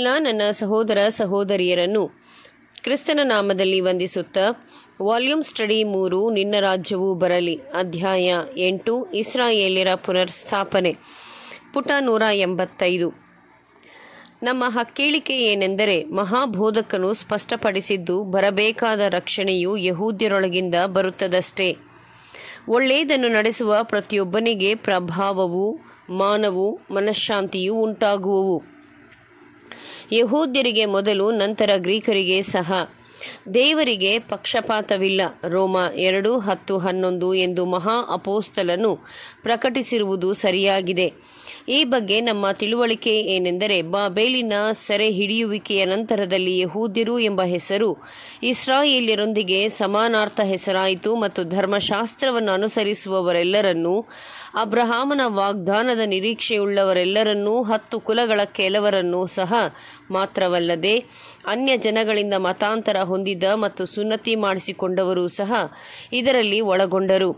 ಎಲ್ಲ ನನ್ನ ಸಹೋದರ ಸಹೋದರಿಯರನ್ನು ಕ್ರಿಸ್ತನ ನಾಮದಲ್ಲಿ ವಂದಿಸುತ್ತಾ ವಾಲ್ಯೂಮ್ ಸ್ಟಡಿ ಮೂರು ನಿನ್ನ ರಾಜ್ಯವು ಬರಲಿ ಅಧ್ಯಾಯ ಎಂಟು ಇಸ್ರಾಯೇಲ್ಯರ ಪುನರ್ಸ್ಥಾಪನೆ ಪುಟ ನೂರ ಎಂಬತ್ತೈದು ನಮ್ಮ ಹಕ್ಕೇಳಿಕೆ ಏನೆಂದರೆ ಮಹಾಬೋಧಕನು ಸ್ಪಷ್ಟಪಡಿಸಿದ್ದು ಬರಬೇಕಾದ ರಕ್ಷಣೆಯು ಯಹೂದ್ಯರೊಳಗಿಂದ ಬರುತ್ತದಷ್ಟೇ ಒಳ್ಳೆಯದನ್ನು ನಡೆಸುವ ಪ್ರತಿಯೊಬ್ಬನಿಗೆ ಪ್ರಭಾವವು ಮಾನವು ಮನಃಶಾಂತಿಯೂ ಉಂಟಾಗುವವು ಯಹೂದ್ಯರಿಗೆ ಮೊದಲು ನಂತರ ಗ್ರೀಕರಿಗೆ ಸಹ ದೇವರಿಗೆ ಪಕ್ಷಪಾತವಿಲ್ಲ ರೋಮ ಎರಡು ಹತ್ತು ಹನ್ನೊಂದು ಎಂದು ಮಹಾ ಅಪೋಸ್ತಲನು ಪ್ರಕಟಿಸಿರುವುದು ಸರಿಯಾಗಿದೆ ಈ ಬಗ್ಗೆ ನಮ್ಮ ತಿಳುವಳಿಕೆ ಏನೆಂದರೆ ಬಾಬೇಲಿನ ಸೆರೆ ಹಿಡಿಯುವಿಕೆಯ ನಂತರದಲ್ಲಿ ಯಹೂದ್ಯರು ಎಂಬ ಹೆಸರು ಇಸ್ರಾಯೇಲ್ಯರೊಂದಿಗೆ ಸಮಾನಾರ್ಥ ಹೆಸರಾಯಿತು ಮತ್ತು ಧರ್ಮಶಾಸ್ತ್ರವನ್ನು ಅನುಸರಿಸುವವರೆಲ್ಲರನ್ನೂ ಅಬ್ರಹಾಮನ ವಾಗ್ದಾನದ ನಿರೀಕ್ಷೆಯುಳ್ಳವರೆಲ್ಲರನ್ನೂ ಹತ್ತು ಕುಲಗಳ ಕೆಲವರನ್ನೂ ಸಹ ಮಾತ್ರವಲ್ಲದೆ ಅನ್ಯ ಜನಗಳಿಂದ ಮತಾಂತರ ಹೊಂದಿದ ಮತ್ತು ಸುನ್ನತಿ ಮಾಡಿಸಿಕೊಂಡವರೂ ಸಹ ಇದರಲ್ಲಿ ಒಳಗೊಂಡರು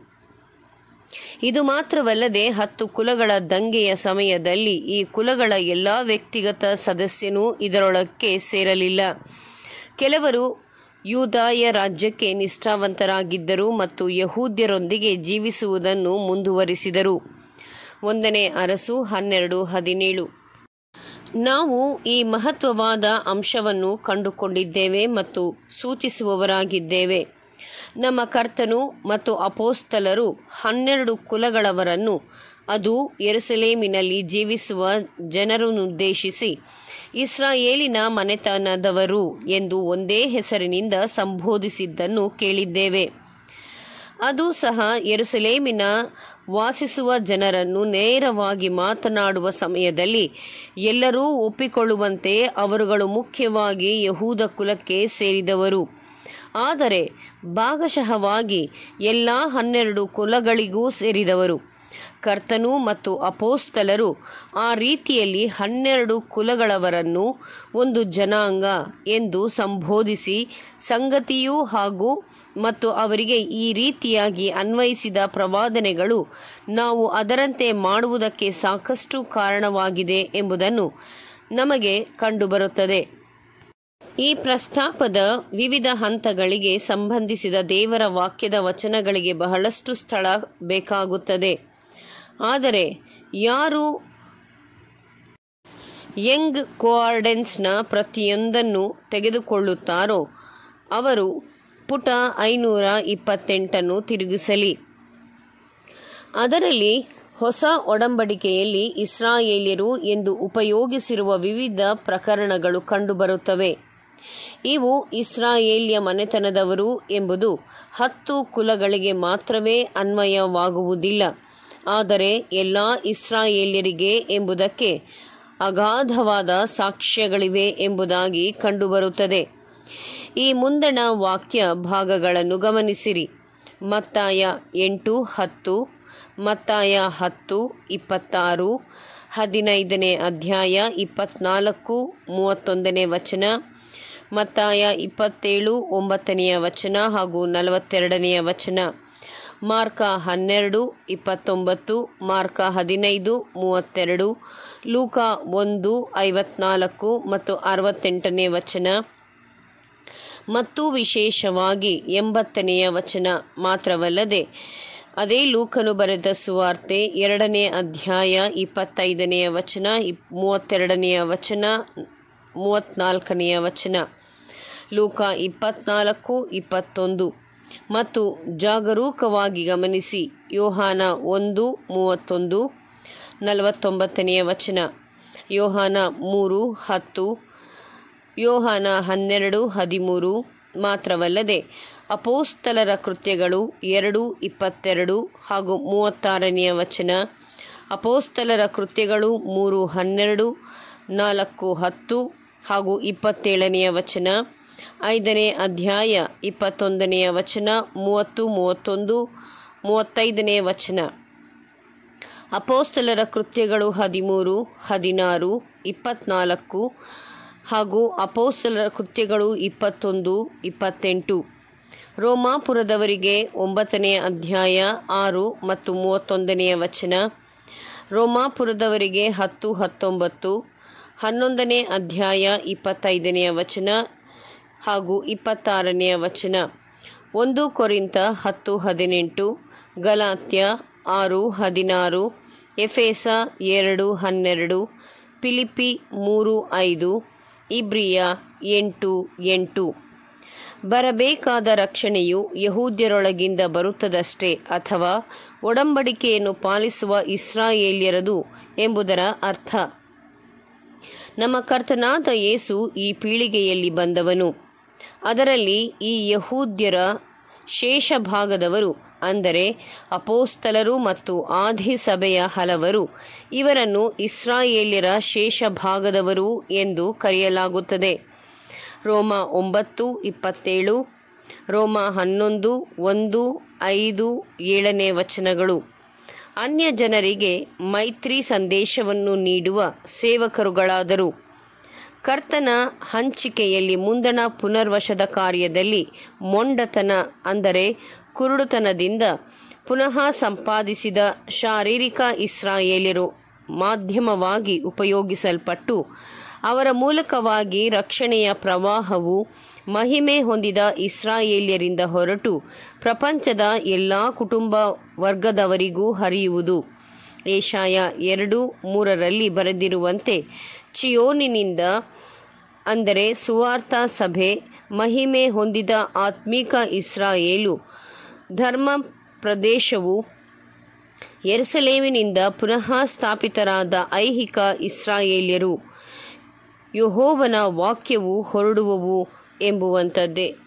ಇದು ಮಾತ್ರವಲ್ಲದೆ ಹತ್ತು ಕುಲಗಳ ದಂಗೆಯ ಸಮಯದಲ್ಲಿ ಈ ಕುಲಗಳ ಎಲ್ಲ ವ್ಯಕ್ತಿಗತ ಸದಸ್ಯನೂ ಇದರೊಳಕ್ಕೆ ಸೇರಲಿಲ್ಲ ಕೆಲವರು ಯೂದಾಯ ರಾಜ್ಯಕ್ಕೆ ನಿಷ್ಠಾವಂತರಾಗಿದ್ದರು ಮತ್ತು ಯಹೂದ್ಯರೊಂದಿಗೆ ಜೀವಿಸುವುದನ್ನು ಮುಂದುವರಿಸಿದರು ಒಂದನೇ ಅರಸು ಹನ್ನೆರಡು ಹದಿನೇಳು ನಾವು ಈ ಮಹತ್ವವಾದ ಅಂಶವನ್ನು ಕಂಡುಕೊಂಡಿದ್ದೇವೆ ಮತ್ತು ಸೂಚಿಸುವವರಾಗಿದ್ದೇವೆ ನಮ್ಮ ಕರ್ತನು ಮತ್ತು ಅಪೋಸ್ತಲರು ಹನ್ನೆರಡು ಕುಲಗಳವರನ್ನು ಅದು ಯೆರೂಸಲೇಮಿನಲ್ಲಿ ಜೀವಿಸುವ ಜನರನ್ನುದ್ದೇಶಿಸಿ ಇಸ್ರಾಯೇಲಿನ ಮನೆತನದವರು ಎಂದು ಒಂದೇ ಹೆಸರಿನಿಂದ ಸಂಬೋಧಿಸಿದ್ದನ್ನು ಕೇಳಿದ್ದೇವೆ ಅದು ಸಹ ಯೆರೂಸಲೇಮಿನ ವಾಸಿಸುವ ಜನರನ್ನು ನೇರವಾಗಿ ಮಾತನಾಡುವ ಸಮಯದಲ್ಲಿ ಎಲ್ಲರೂ ಒಪ್ಪಿಕೊಳ್ಳುವಂತೆ ಅವರುಗಳು ಮುಖ್ಯವಾಗಿ ಯಹೂದ ಕುಲಕ್ಕೆ ಸೇರಿದವರು ಆದರೆ ಭಾಗಶಃವಾಗಿ ಎಲ್ಲ ಹನ್ನೆರಡು ಕುಲಗಳಿಗೂ ಸೇರಿದವರು ಕರ್ತನು ಮತ್ತು ಅಪೋಸ್ತಲರು ಆ ರೀತಿಯಲ್ಲಿ ಹನ್ನೆರಡು ಕುಲಗಳವರನ್ನು ಒಂದು ಜನಾಂಗ ಎಂದು ಸಂಬೋಧಿಸಿ ಸಂಗತಿಯೂ ಹಾಗೂ ಮತ್ತು ಅವರಿಗೆ ಈ ರೀತಿಯಾಗಿ ಅನ್ವಯಿಸಿದ ಪ್ರವಾದನೆಗಳು ನಾವು ಅದರಂತೆ ಮಾಡುವುದಕ್ಕೆ ಸಾಕಷ್ಟು ಕಾರಣವಾಗಿದೆ ಎಂಬುದನ್ನು ನಮಗೆ ಕಂಡುಬರುತ್ತದೆ ಈ ಪ್ರಸ್ತಾಪದ ವಿವಿಧ ಹಂತಗಳಿಗೆ ಸಂಬಂಧಿಸಿದ ದೇವರ ವಾಕ್ಯದ ವಚನಗಳಿಗೆ ಬಹಳಷ್ಟು ಸ್ಥಳ ಬೇಕಾಗುತ್ತದೆ ಆದರೆ ಯಾರು ಯಂಗ್ ಕೋಆರ್ಡೆನ್ಸ್ನ ಪ್ರತಿಯೊಂದನ್ನು ತೆಗೆದುಕೊಳ್ಳುತ್ತಾರೋ ಅವರು ಪುಟ ಐನೂರ ಇಪ್ಪತ್ತೆಂಟನ್ನು ತಿರುಗಿಸಲಿ ಅದರಲ್ಲಿ ಹೊಸ ಒಡಂಬಡಿಕೆಯಲ್ಲಿ ಇಸ್ರಾಯೇಲ್ಯರು ಎಂದು ಉಪಯೋಗಿಸಿರುವ ವಿವಿಧ ಪ್ರಕರಣಗಳು ಕಂಡುಬರುತ್ತವೆ ಇವು ಇಸ್ರಾಯೇಲ್ಯ ಮನೆತನದವರು ಎಂಬುದು ಹತ್ತು ಕುಲಗಳಿಗೆ ಮಾತ್ರವೇ ಅನ್ವಯವಾಗುವುದಿಲ್ಲ ಆದರೆ ಎಲ್ಲ ಇಸ್ರಾಯೇಲ್ಯರಿಗೆ ಎಂಬುದಕ್ಕೆ ಅಗಾಧವಾದ ಸಾಕ್ಷ್ಯಗಳಿವೆ ಎಂಬುದಾಗಿ ಕಂಡುಬರುತ್ತದೆ ಈ ಮುಂದಣ ವಾಕ್ಯ ಭಾಗಗಳನ್ನು ಗಮನಿಸಿರಿ ಮತ್ತಾಯ ಎಂಟು ಹತ್ತು ಮತ್ತಾಯ ಹತ್ತು ಇಪ್ಪತ್ತಾರು ಹದಿನೈದನೇ ಅಧ್ಯಾಯ ಇಪ್ಪತ್ನಾಲ್ಕು ಮೂವತ್ತೊಂದನೇ ವಚನ ಮತ್ತಾಯ ಇಪ್ಪತ್ತೇಳು ಒಂಬತ್ತನೆಯ ವಚನ ಹಾಗೂ ನಲವತ್ತೆರಡನೆಯ ವಚನ ಮಾರ್ಕ ಹನ್ನೆರಡು ಇಪ್ಪತ್ತೊಂಬತ್ತು ಮಾರ್ಕ ಹದಿನೈದು ಮೂವತ್ತೆರಡು ಲೂಕ ಒಂದು ಐವತ್ನಾಲ್ಕು ಮತ್ತು ಅರವತ್ತೆಂಟನೇ ವಚನ ಮತ್ತು ವಿಶೇಷವಾಗಿ ಎಂಬತ್ತನೆಯ ವಚನ ಮಾತ್ರವಲ್ಲದೆ ಅದೇ ಲೂಕನು ಬರೆದ ಸುವಾರ್ತೆ ಎರಡನೇ ಅಧ್ಯಾಯ ಇಪ್ಪತ್ತೈದನೆಯ ವಚನ ಇಪ್ ಮೂವತ್ತೆರಡನೆಯ ವಚನ ಮೂವತ್ನಾಲ್ಕನೆಯ ವಚನ ಲೂಕ ಇಪ್ಪತ್ನಾಲ್ಕು ಇಪ್ಪತ್ತೊಂದು ಮತ್ತು ಜಾಗರೂಕವಾಗಿ ಗಮನಿಸಿ ಯೋಹಾನ ಒಂದು ಮೂವತ್ತೊಂದು ನಲವತ್ತೊಂಬತ್ತನೆಯ ವಚನ ಯೋಹಾನ ಮೂರು ಹತ್ತು ಯೋಹಾನ ಹನ್ನೆರಡು ಹದಿಮೂರು ಮಾತ್ರವಲ್ಲದೆ ಅಪೋಸ್ತಲರ ಕೃತ್ಯಗಳು ಎರಡು ಇಪ್ಪತ್ತೆರಡು ಹಾಗೂ ಮೂವತ್ತಾರನೆಯ ವಚನ ಅಪೋಸ್ತಲರ ಕೃತ್ಯಗಳು ಮೂರು ಹನ್ನೆರಡು ನಾಲ್ಕು ಹತ್ತು ಹಾಗೂ ಇಪ್ಪತ್ತೇಳನೆಯ ವಚನ ಐದನೇ ಅಧ್ಯಾಯ ಇಪ್ಪತ್ತೊಂದನೆಯ ವಚನ ಮೂವತ್ತು ಮೂವತ್ತೊಂದು ಮೂವತ್ತೈದನೇ ವಚನ ಅಪೋಸ್ತಲರ ಕೃತ್ಯಗಳು ಹದಿಮೂರು ಹದಿನಾರು ಇಪ್ಪತ್ನಾಲ್ಕು ಹಾಗೂ ಅಪೋಸ್ತಲರ ಕೃತ್ಯಗಳು ಇಪ್ಪತ್ತೊಂದು ಇಪ್ಪತ್ತೆಂಟು ರೋಮಾಪುರದವರಿಗೆ ಒಂಬತ್ತನೇ ಅಧ್ಯಾಯ ಆರು ಮತ್ತು ಮೂವತ್ತೊಂದನೆಯ ವಚನ ರೋಮಾಪುರದವರಿಗೆ ಹತ್ತು ಹತ್ತೊಂಬತ್ತು ಹನ್ನೊಂದನೇ ಅಧ್ಯಾಯ ಇಪ್ಪತ್ತೈದನೆಯ ವಚನ ಹಾಗೂ ಇಪ್ಪತ್ತಾರನೆಯ ವಚನ ಒಂದು ಕೊರಿಂತ ಹತ್ತು ಹದಿನೆಂಟು ಗಲಾತ್ಯ ಆರು ಹದಿನಾರು ಎಫೆಸ ಎರಡು ಹನ್ನೆರಡು ಪಿಲಿಪಿ ಮೂರು ಐದು ಇಬ್ರಿಯ ಎಂಟು ಎಂಟು ಬರಬೇಕಾದ ರಕ್ಷಣೆಯು ಯಹೂದ್ಯರೊಳಗಿಂದ ಬರುತ್ತದಷ್ಟೇ ಅಥವಾ ಒಡಂಬಡಿಕೆಯನ್ನು ಪಾಲಿಸುವ ಇಸ್ರಾಯೇಲ್ಯರದು ಎಂಬುದರ ಅರ್ಥ ನಮ್ಮ ಕರ್ತನಾದ ಯೇಸು ಈ ಪೀಳಿಗೆಯಲ್ಲಿ ಬಂದವನು ಅದರಲ್ಲಿ ಈ ಯಹೂದ್ಯರ ಶೇಷ ಭಾಗದವರು ಅಂದರೆ ಅಪೋಸ್ತಲರು ಮತ್ತು ಆದಿ ಸಭೆಯ ಹಲವರು ಇವರನ್ನು ಇಸ್ರಾಯೇಲ್ಯರ ಶೇಷ ಭಾಗದವರು ಎಂದು ಕರೆಯಲಾಗುತ್ತದೆ ರೋಮ ಒಂಬತ್ತು ಇಪ್ಪತ್ತೇಳು ರೋಮ ಹನ್ನೊಂದು ಒಂದು ಐದು ಏಳನೇ ವಚನಗಳು ಅನ್ಯ ಜನರಿಗೆ ಮೈತ್ರಿ ಸಂದೇಶವನ್ನು ನೀಡುವ ಸೇವಕರುಗಳಾದರು ಕರ್ತನ ಹಂಚಿಕೆಯಲ್ಲಿ ಮುಂದಣ ಪುನರ್ವಶದ ಕಾರ್ಯದಲ್ಲಿ ಮೊಂಡತನ ಅಂದರೆ ಕುರುಡುತನದಿಂದ ಪುನಃ ಸಂಪಾದಿಸಿದ ಶಾರೀರಿಕ ಇಸ್ರಾಯೇಲ್ಯರು ಮಾಧ್ಯಮವಾಗಿ ಉಪಯೋಗಿಸಲ್ಪಟ್ಟು ಅವರ ಮೂಲಕವಾಗಿ ರಕ್ಷಣೆಯ ಪ್ರವಾಹವು ಮಹಿಮೆ ಹೊಂದಿದ ಇಸ್ರಾಯೇಲ್ಯರಿಂದ ಹೊರಟು ಪ್ರಪಂಚದ ಎಲ್ಲ ಕುಟುಂಬ ವರ್ಗದವರಿಗೂ ಹರಿಯುವುದು ಏಷಾಯ ಎರಡು ಮೂರರಲ್ಲಿ ಬರೆದಿರುವಂತೆ ಚಿಯೋನಿನಿಂದ ಅಂದರೆ ಸುವಾರ್ಥ ಸಭೆ ಮಹಿಮೆ ಹೊಂದಿದ ಆತ್ಮಿಕ ಇಸ್ರಾಯೇಲು ಧರ್ಮ ಪ್ರದೇಶವು ಎರುಸಲೇಮಿನಿಂದ ಪುನಃ ಸ್ಥಾಪಿತರಾದ ಐಹಿಕ ಇಸ್ರಾಯೇಲ್ಯರು ಯಹೋವನ ವಾಕ್ಯವು ಹೊರಡುವವು ಎಂಬುವಂಥದ್ದೇ